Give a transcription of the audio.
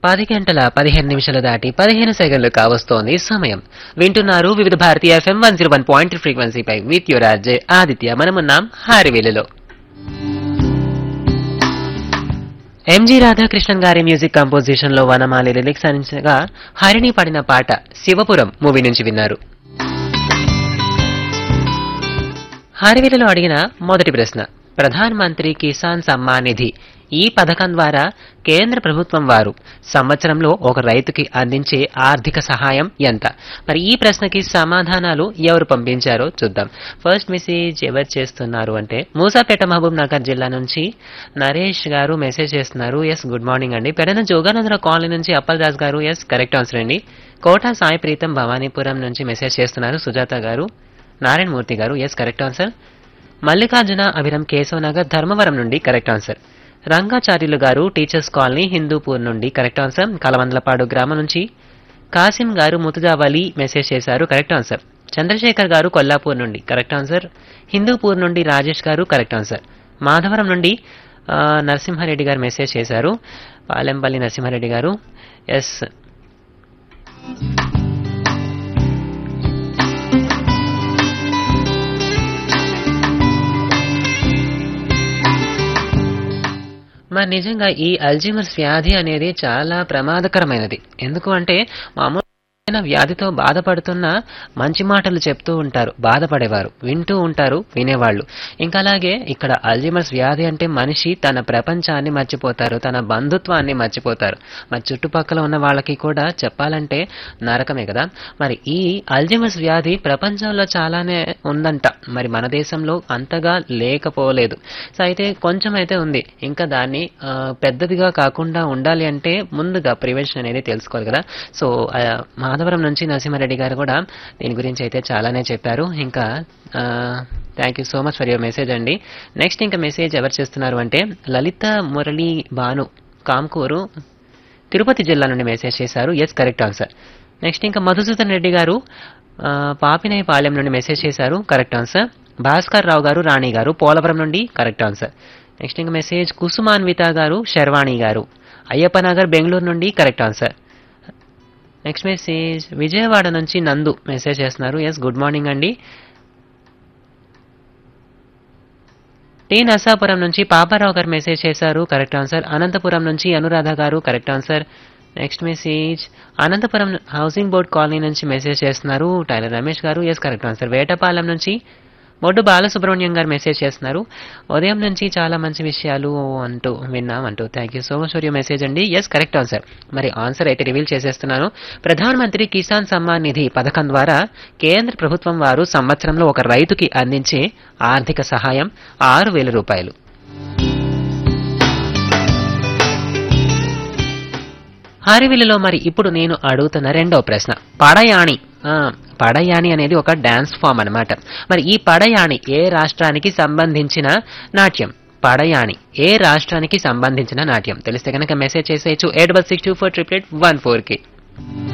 పది గంటల పదిహేను నిమిషాలు దాటి పదిహేను సెకండ్లు కావస్తోంది సమయం వింటున్నారు Vividh Bharatiya FM one zero one point ఫ్రీక్వెన్సీపై విత్ యువర్ ఆర్జే ఆదిత్య మనమున్నాం హారివేలులో ఎంజి రాధాకృష్ణన్ గారి మ్యూజిక్ కంపోజిషన్ లో వనమాలి లిరిక్స్ అందించగా హరిణి పడిన పాట శివపురం మూవీ నుంచి విన్నారు హారివేలులో అడిగిన మొదటి ప్రశ్న ప్రధాన్ మంత్రి కిసాన్ సమ్మాన్ నిధి ఈ పథకం ద్వారా కేంద్ర ప్రభుత్వం వారు సంవత్సరంలో ఒక రైతుకి అందించే ఆర్థిక సహాయం ఎంత మరి ఈ ప్రశ్నకి సమాధానాలు ఎవరు పంపించారో చూద్దాం ఫస్ట్ మెసేజ్ ఎవరు చేస్తున్నారు అంటే మూసాపేట మహబూబ్ నగర్ జిల్లా నుంచి నరేష్ గారు మెసేజ్ చేస్తున్నారు ఎస్ గుడ్ మార్నింగ్ అండి పెడన జోగానందర కాలనీ నుంచి అప్పల్ దాస్ గారు ఎస్ కరెక్ట్ ఆన్సర్ అండి కోటా సాయి ప్రీతం భవానీపురం నుంచి మెసేజ్ చేస్తున్నారు సుజాత గారు నారాయణమూర్తి గారు yes correct answer Mallikarjuna Abhiram Keshav Nagar Dharmavaram నుండి కరెక్ట్ ఆన్సర్ రంగాచార్యులు గారు టీచర్స్ కాలనీ హిందూపూర్ నుండి కరెక్ట్ ఆన్సర్ కలవందలపాడు గ్రామం నుంచి కాసిం గారు ముతుజావలి మెసేజ్ చేశారు కరెక్ట్ ఆన్సర్ చంద్రశేఖర్ గారు కొల్లాపూర్ నుండి కరెక్ట్ ఆన్సర్ హిందూపూర్ నుండి రాజేష్ గారు కరెక్ట్ ఆన్సర్ మాధవరం నుండి ఆ, నరసింహారెడ్డి గారు మెసేజ్ చేశారు పాలెంపల్లి నరసింహారెడ్డి గారు ఎస్ మరి నిజంగా ఈ అల్జీమర్స్ వ్యాధి అనేది చాలా ప్రమాదకరమైనది ఎందుకు అంటే మామూలు వ్యాధితో బాధపడుతున్న మంచి మాటలు చెప్తూ ఉంటారు బాధపడేవారు వింటూ ఉంటారు వినేవాళ్ళు ఇంకా అలాగే ఇక్కడ అల్జీమర్స్ వ్యాధి అంటే మనిషి తన ప్రపంచాన్ని మర్చిపోతారు తన బంధుత్వాన్ని మర్చిపోతారు మరి చుట్టుపక్కల ఉన్న వాళ్ళకి కూడా చెప్పాలంటే నరకమే కదా మరి ఈ అల్జీమర్స్ వ్యాధి ప్రపంచంలో చాలానే ఉందంట మరి మన దేశంలో అంతగా లేకపోలేదు సో అయితే కొంచెం అయితే ఉంది ఇంకా దాన్ని ఆ, పెద్దదిగా కాకుండా ఉండాలి అంటే ముందుగా ప్రివెన్షన్ అనేది తెలుసుకోవాలి కదా సో ఆ, మాధవరం నుంచి నరసింహారెడ్డి గారు కూడా దీని గురించి అయితే చాలానే చెప్పారు ఇంకా thank you so much for your message అండి నెక్స్ట్ ఇంకా మెసేజ్ ఎవరు చేస్తున్నారు అంటే లలిత మురళి భాను కాంకూరు తిరుపతి జిల్లా నుండి మెసేజ్ చేశారు ఎస్ కరెక్ట్ ఆన్సర్ నెక్స్ట్ ఇంకా మధుసూదన్ రెడ్డి గారు ఆ, పాపినేయపాలెం నుండి మెసేజ్ చేశారు కరెక్ట్ ఆన్సర్ భాస్కర్ రావు గారు రాణి గారు పోలవరం నుండి కరెక్ట్ ఆన్సర్ నెక్స్ట్ ఇంకా మెసేజ్ కుసుమాన్విత గారు శర్వాణి గారు అయ్యప్ప నగర్ బెంగళూరు నుండి correct answer next message Vijayawada నుంచి నందు మెసేజ్ చేస్తున్నారు ఎస్ గుడ్ మార్నింగ్ అండి టీ నర్సాపురం నుంచి పాపారావు గారు మెసేజ్ చేశారు కరెక్ట్ ఆన్సర్ అనంతపురం నుంచి అనురాధ గారు correct answer next message Anantapuram housing board colony నుంచి మెసేజ్ చేస్తున్నారు టైలర్ రమేష్ గారు ఎస్ కరెక్ట్ ఆన్సర్ వేటపాలెం నుంచి మొడ్డు బాలసుబ్రహ్మణ్యం గారు మెసేజ్ చేస్తున్నారు ఉదయం నుంచి చాలా మంచి విషయాలు అంటూ విన్నాం అంటూ thank you so much for you message అండి ఎస్ కరెక్ట్ ఆన్సర్ మరి ఆన్సర్ అయితే రివీల్ చేసేస్తున్నాను ప్రధానమంత్రి కిసాన్ సమ్మాన్ నిధి పథకం ద్వారా కేంద్ర ప్రభుత్వం వారు సంవత్సరంలో ఒక రైతుకి అందించే ఆర్థిక సహాయం ఆరు వేల రూపాయలు హారివిల్లులో మరి ఇప్పుడు నేను అడుగుతున్న రెండో ప్రశ్న పడయాణి ఆ, పడయాణి అనేది ఒక డాన్స్ ఫామ్ అన్నమాట మరి ఈ పడయాణి ఏ రాష్ట్రానికి సంబంధించిన నాట్యం పడయాణి ఏ రాష్ట్రానికి సంబంధించిన నాట్యం తెలిస్తే కనుక మెసేజ్ చేసేయచ్చు eight double six two four triple eight one ఫోర్కి